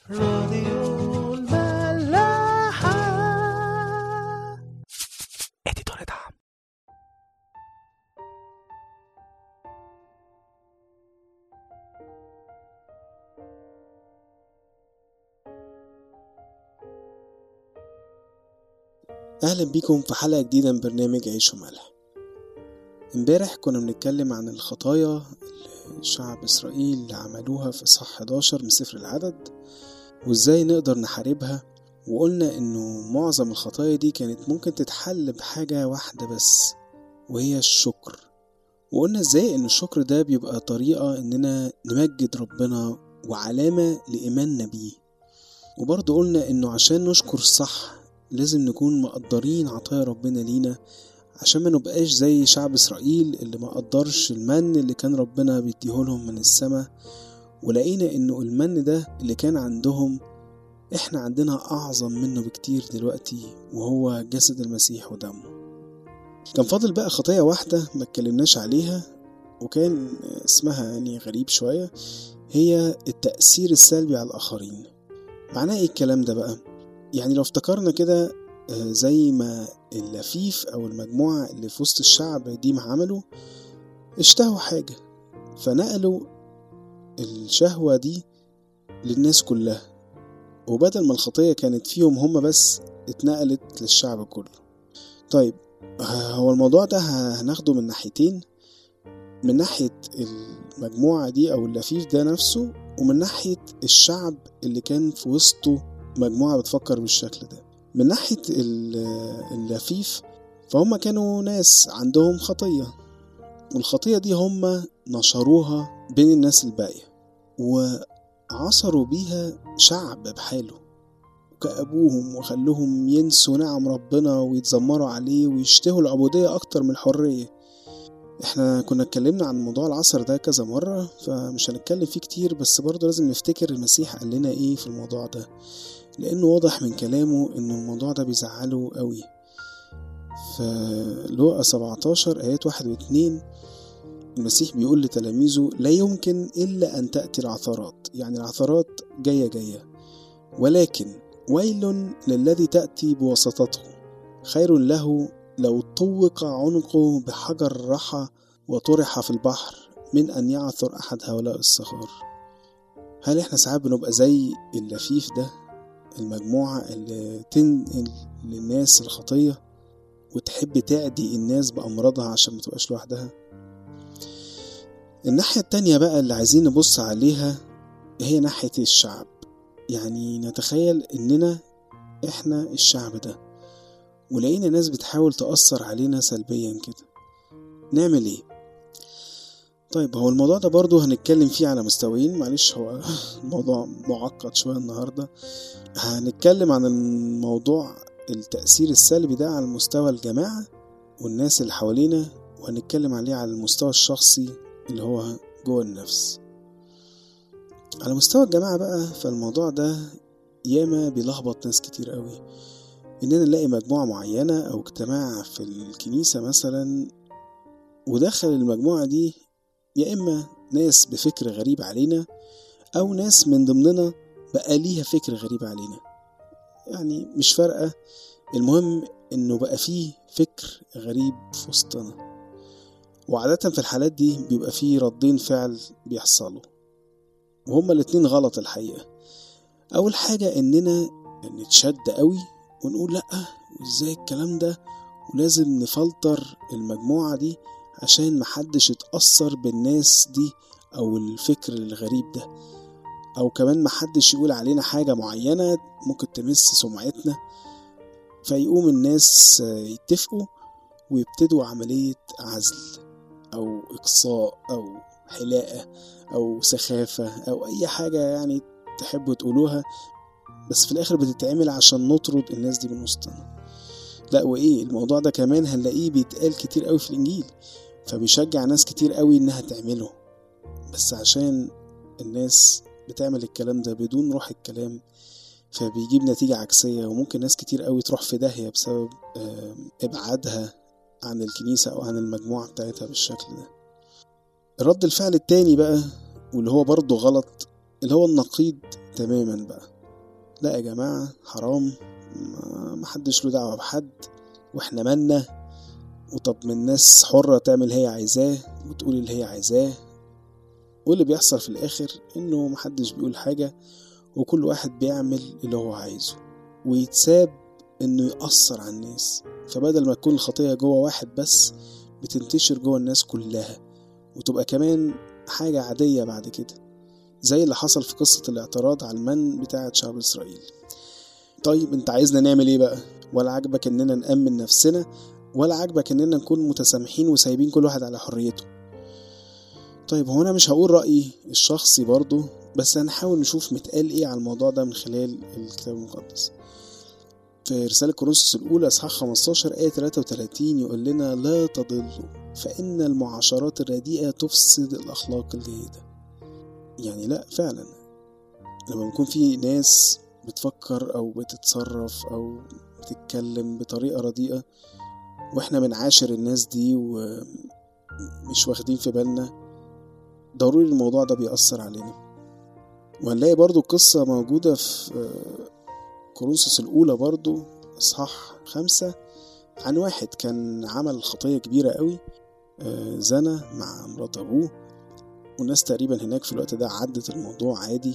راديو الملاحة اديتور دعم أهلا بيكم في حلقة جديدة من برنامج عيش وملح امبارح كنا بنتكلم عن الخطايا اللي شعب إسرائيل عملوها في إصحاح 11 من سفر العدد وإزاي نقدر نحاربها وقلنا إنه معظم الخطايا دي كانت ممكن تتحل بحاجة واحدة بس وهي الشكر وقلنا إزاي إن الشكر ده بيبقى طريقة إننا نمجد ربنا وعلامة لإيماننا بيه وبرضه قلنا إنه عشان نشكر صح لازم نكون مقدرين عطايا ربنا لينا عشان ما نبقاش زي شعب إسرائيل اللي ما قدرش المن اللي كان ربنا بيديهولهم من السماء ولقينا إنه المن ده اللي كان عندهم إحنا عندنا أعظم منه بكتير دلوقتي وهو جسد المسيح ودمه كان فاضل بقى خطية واحدة ما اتكلمناش عليها وكان اسمها يعني غريب شوية هي التأثير السلبي على الآخرين معناه ايه الكلام ده بقى؟ يعني لو افتكرنا كده آه، زي ما اللفيف أو المجموعة اللي في وسط الشعب دي ما عملوا اشتهوا حاجة فنقلوا الشهوة دي للناس كلها وبدل ما الخطية كانت فيهم هم بس اتنقلت للشعب كله طيب آه، هو الموضوع ده ه- هناخده من ناحيتين من ناحية المجموعة دي أو اللفيف ده نفسه ومن ناحية الشعب اللي كان في وسطه مجموعة بتفكر بالشكل ده من ناحية ال- اللفيف فهم كانوا ناس عندهم خطية والخطية دي هم نشروها بين الناس الباقية وعصروا بيها شعب بحاله وكأبوهم وخلوهم ينسوا نعم ربنا ويتذمروا عليه ويشتهوا العبودية أكتر من الحرية احنا كنا اتكلمنا عن موضوع العصر ده كذا مرة فمش هنتكلم فيه كتير بس برضه لازم نفتكر المسيح قال لنا ايه في الموضوع ده لانه واضح من كلامه انه الموضوع ده بيزعله قوي في لوقا 17 ايات واحد واتنين المسيح بيقول لتلاميذه لا يمكن الا ان تاتي العثرات يعني العثرات جايه جايه ولكن ويل للذي تاتي بواسطته خير له لو طوق عنقه بحجر رحى وطرح في البحر من أن يعثر أحد هؤلاء الصغار هل إحنا ساعات بنبقى زي اللفيف ده المجموعة اللي تنقل للناس الخطية وتحب تعدي الناس بأمراضها عشان متبقاش لوحدها الناحية التانية بقى اللي عايزين نبص عليها هي ناحية الشعب يعني نتخيل إننا إحنا الشعب ده ولقينا ناس بتحاول تأثر علينا سلبيا كده نعمل ايه طيب هو الموضوع ده برضو هنتكلم فيه على مستويين معلش هو الموضوع معقد شوية النهاردة هنتكلم عن الموضوع التأثير السلبي ده على مستوى الجماعة والناس اللي حوالينا وهنتكلم عليه على المستوى الشخصي اللي هو جوه النفس على مستوى الجماعة بقى فالموضوع ده ياما بيلخبط ناس كتير قوي إننا نلاقي مجموعة معينة أو اجتماع في الكنيسة مثلا ودخل المجموعة دي يا إما ناس بفكر غريب علينا أو ناس من ضمننا بقى ليها فكر غريب علينا يعني مش فارقة المهم إنه بقى فيه فكر غريب في وسطنا وعادة في الحالات دي بيبقى فيه ردين فعل بيحصلوا وهما الاتنين غلط الحقيقة أول حاجة إننا نتشد قوي ونقول لأ وإزاي الكلام ده ولازم نفلتر المجموعة دي عشان محدش يتأثر بالناس دي أو الفكر الغريب ده أو كمان محدش يقول علينا حاجة معينة ممكن تمس سمعتنا فيقوم الناس يتفقوا ويبتدوا عملية عزل أو إقصاء أو حلاقة أو سخافة أو أي حاجة يعني تحبوا تقولوها بس في الآخر بتتعمل عشان نطرد الناس دي من وسطنا لا وإيه الموضوع ده كمان هنلاقيه بيتقال كتير قوي في الإنجيل فبيشجع ناس كتير قوي إنها تعمله بس عشان الناس بتعمل الكلام ده بدون روح الكلام فبيجيب نتيجة عكسية وممكن ناس كتير قوي تروح في داهية بسبب آه، إبعادها عن الكنيسة أو عن المجموعة بتاعتها بالشكل ده رد الفعل التاني بقى واللي هو برضه غلط اللي هو النقيض تماما بقى لا يا جماعة حرام ما- محدش له دعوة بحد واحنا مالنا وطب من الناس حرة تعمل هي عايزاه وتقول اللي هي عايزاه واللي بيحصل في الآخر إنه محدش بيقول حاجة وكل واحد بيعمل اللي هو عايزه ويتساب إنه يأثر على الناس فبدل ما تكون الخطية جوه واحد بس بتنتشر جوه الناس كلها وتبقى كمان حاجة عادية بعد كده زي اللي حصل في قصة الاعتراض على المن بتاعة شعب إسرائيل طيب انت عايزنا نعمل ايه بقى ولا عاجبك اننا نأمن نفسنا ولا عاجبك اننا نكون متسامحين وسايبين كل واحد على حريته طيب هو انا مش هقول رأيي الشخصي برضو بس هنحاول نشوف متقال ايه على الموضوع ده من خلال الكتاب المقدس في رسالة كورنثوس الأولى إصحاح 15 آية 33 يقول لنا لا تضلوا فإن المعاشرات الرديئة تفسد الأخلاق الجيدة يعني لا فعلا لما بيكون في ناس بتفكر أو بتتصرف أو بتتكلم بطريقة رديئة وإحنا بنعاشر الناس دي ومش واخدين في بالنا ضروري الموضوع ده بيأثر علينا وهنلاقي برضو قصة موجودة في آه، كورنثوس الأولى برضو إصحاح خمسة عن واحد كان عمل خطية كبيرة قوي آه، زنى مع مرات أبوه والناس تقريبا هناك في الوقت ده عدت الموضوع عادي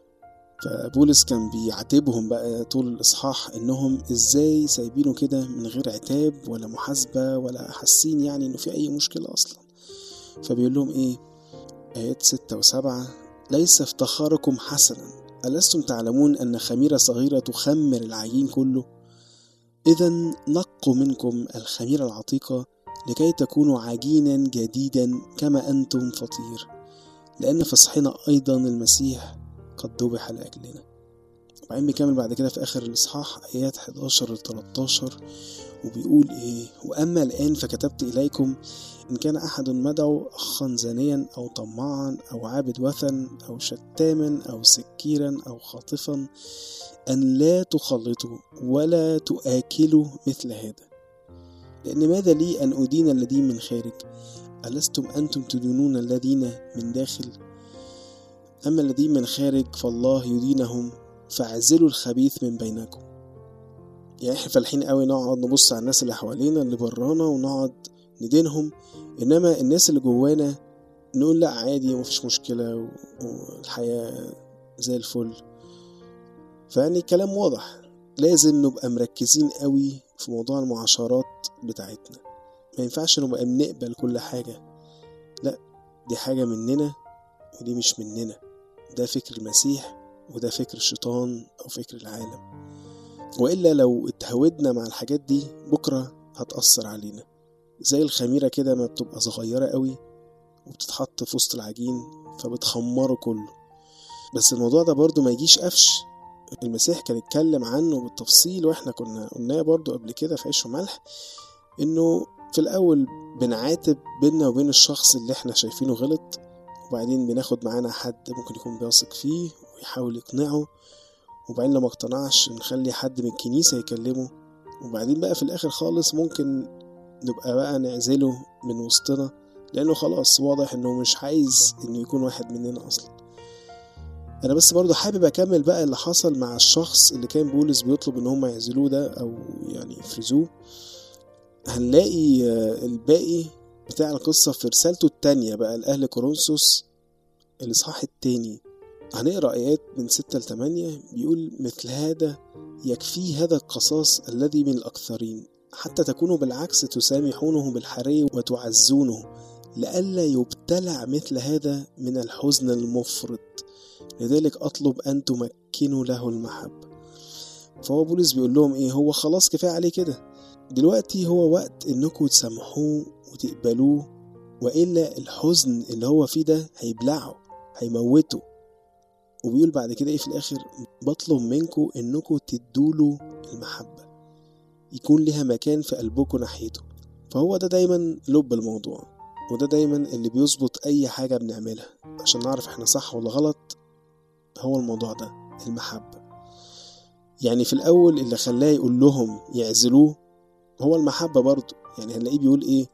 فبولس كان بيعاتبهم بقى طول الإصحاح إنهم إزاي سايبينه كده من غير عتاب ولا محاسبة ولا حاسين يعني إنه في أي مشكلة أصلا فبيقول لهم إيه آيات ستة وسبعة ليس افتخاركم حسنا ألستم تعلمون أن خميرة صغيرة تخمر العجين كله إذا نقوا منكم الخميرة العتيقة لكي تكونوا عجينا جديدا كما أنتم فطير لأن فصحنا أيضا المسيح قد ذبح لأجلنا وبعدين بيكمل بعد كده في آخر الإصحاح آيات 11 ل 13 وبيقول إيه وأما الآن فكتبت إليكم إن كان أحد مدعو أخا زانيا أو طماعا أو عابد وثن أو شتاما أو سكيرا أو خاطفا أن لا تخلطوا ولا تآكلوا مثل هذا لأن ماذا لي أن أدين الذين من خارج ألستم أنتم تدينون الذين من داخل أما الذين من خارج فالله يدينهم فاعزلوا الخبيث من بينكم يعني احنا فالحين قوي نقعد نبص على الناس اللي حوالينا اللي برانا ونقعد ندينهم انما الناس اللي جوانا نقول لا عادي ومفيش مشكلة و- والحياة زي الفل فيعني كلام واضح لازم نبقى مركزين قوي في موضوع المعاشرات بتاعتنا ما ينفعش نبقى بنقبل كل حاجة لا دي حاجة مننا ودي مش مننا ده فكر المسيح وده فكر الشيطان أو فكر العالم وإلا لو اتهودنا مع الحاجات دي بكرة هتأثر علينا زي الخميرة كده ما بتبقى صغيرة قوي وبتتحط في وسط العجين فبتخمره كله بس الموضوع ده برضو ما يجيش قفش المسيح كان اتكلم عنه بالتفصيل واحنا كنا قلناه برضو قبل كده في عيش وملح انه في الاول بنعاتب بينا وبين الشخص اللي احنا شايفينه غلط وبعدين بناخد معانا حد ممكن يكون بيثق فيه ويحاول يقنعه وبعدين لو ما اقتنعش نخلي حد من الكنيسة يكلمه وبعدين بقى في الآخر خالص ممكن نبقى بقى نعزله من وسطنا لأنه خلاص واضح إنه مش عايز إنه يكون واحد مننا أصلا أنا بس برضو حابب أكمل بقى اللي حصل مع الشخص اللي كان بولس بيطلب إن هم يعزلوه ده أو يعني يفرزوه هنلاقي آه، الباقي بتاع القصة في رسالته التانية بقى لأهل كورنثوس الإصحاح التاني هنقرأ آيات من ستة لتمانية بيقول مثل هذا يكفي هذا القصاص الذي من الأكثرين حتى تكونوا بالعكس تسامحونه بالحري وتعزونه لئلا يبتلع مثل هذا من الحزن المفرط لذلك أطلب أن تمكنوا له المحبة فهو بولس بيقول لهم إيه هو خلاص كفاية عليه كده دلوقتي هو وقت إنكم تسامحوه وتقبلوه وإلا الحزن اللي هو فيه ده هيبلعه هيموته وبيقول بعد كده ايه في الاخر بطلب منكم انكم تدوله المحبة يكون لها مكان في قلبكم ناحيته فهو ده دايما لب الموضوع وده دايما اللي بيظبط اي حاجة بنعملها عشان نعرف احنا صح ولا غلط هو الموضوع ده المحبة يعني في الاول اللي خلاه يقول لهم يعزلوه هو المحبة برضه يعني هنلاقيه بيقول ايه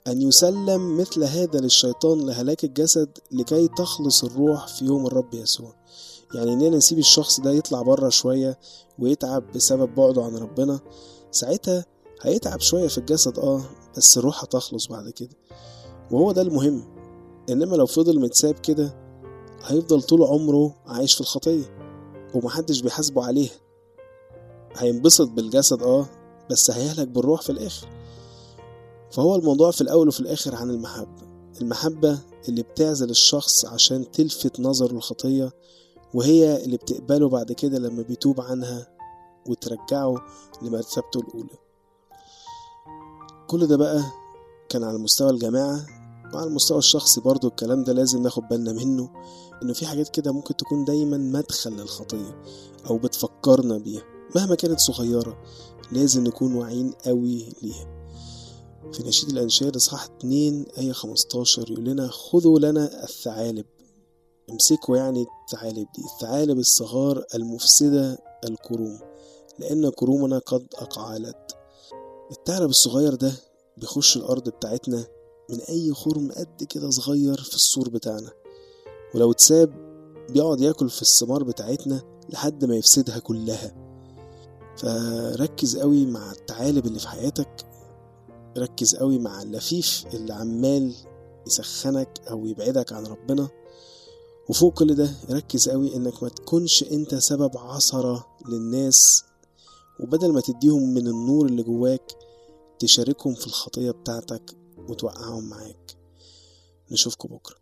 أن يسلم مثل هذا للشيطان لهلاك الجسد لكي تخلص الروح في يوم الرب يسوع يعني إننا نسيب الشخص ده يطلع بره شوية ويتعب بسبب بعده عن ربنا ساعتها هيتعب شوية في الجسد اه بس الروح هتخلص بعد كده وهو ده المهم إنما لو فضل متساب كده هيفضل طول عمره عايش في الخطية ومحدش بيحاسبه عليها هينبسط بالجسد اه بس هيهلك بالروح في الآخر فهو الموضوع في الأول وفي الآخر عن المحبة المحبة اللي بتعزل الشخص عشان تلفت نظره الخطية وهي اللي بتقبله بعد كده لما بيتوب عنها وترجعه لمرتبته الأولى كل ده بقى كان على مستوى الجماعة وعلى المستوى الشخصي برضو الكلام ده لازم ناخد بالنا منه إنه في حاجات كده ممكن تكون دايما مدخل للخطية أو بتفكرنا بيها مهما كانت صغيرة لازم نكون واعيين قوي ليها في نشيد الأنشاد إصحاح 2 آية 15 يقول لنا خذوا لنا الثعالب امسكوا يعني الثعالب دي الثعالب الصغار المفسدة الكروم لأن كرومنا قد أقعلت الثعلب الصغير ده بيخش الأرض بتاعتنا من أي خرم قد كده صغير في السور بتاعنا ولو اتساب بيقعد ياكل في الثمار بتاعتنا لحد ما يفسدها كلها فركز قوي مع الثعالب اللي في حياتك ركز قوي مع اللفيف اللي عمال يسخنك او يبعدك عن ربنا وفوق كل ده ركز قوي انك ما تكونش انت سبب عثرة للناس وبدل ما تديهم من النور اللي جواك تشاركهم في الخطية بتاعتك وتوقعهم معاك نشوفكم بكرة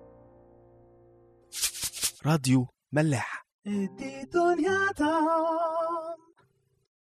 راديو ملاح دي دنيا تا